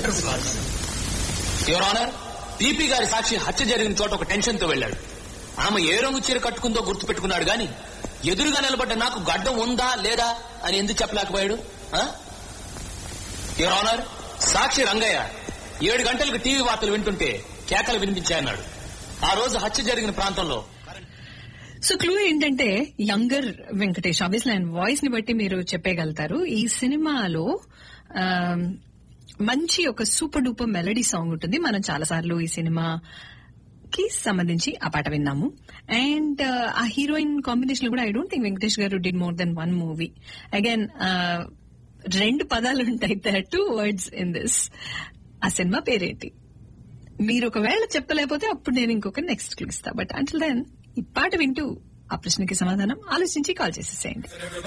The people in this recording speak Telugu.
butter scotch your honour PP గారి సాక్షి హత్య జరిగిన చోట ఒక టెన్షన్ తో వెళ్ళాడు ఆమె ఏ రంగు చీర కట్టుకుందో గుర్తు పెట్టుకున్నాడు గాని ఎదురుగా నిలబడ్డ నాకు గడ్డం ఉందా లేదా అని ఎందుకు చెప్పలేకపోయాడు యువర్ ఆనర్ సాక్షి రంగయ్య ఏడు గంటలకు టీవీ వార్తలు వింటుంటే కేకలు వినిపించాయన్నాడు ఆ రోజు హత్య జరిగిన ప్రాంతంలో సో క్లూ ఏంటంటే యంగర్ వెంకటేష్ ఆబ్వియస్లీ ఆయన వాయిస్ ని బట్టి మీరు చెప్పగలుగుతారు ఈ సినిమాలో ఆమ్, మంచి ఒక సూపర్ డూపర్ మెలడీ సాంగ్ ఉంటుంది మనం చాలా సార్లు ఈ సినిమా కి సంబంధించి ఆ పాట విన్నాము అండ్ ఆ హీరోయిన్ కాంబినేషన్ కూడా I don't think Venkatesh garu did more than one movie again రెండు పదాలు ఉంటాయి టూ వర్డ్స్ ఇన్ దిస్ ఆ సినిమా పేరేంటి మీరు ఒకవేళ చెప్పలేకపోతే అప్పుడు నేను ఇంకొక నెక్స్ట్ క్లూ ఇస్తా బట్ అంటిల్ దెన్ ఈ పాట వింటూ ఆ ప్రశ్నకి సమాధానం ఆలోచించి కాల్ చేసేసేయండి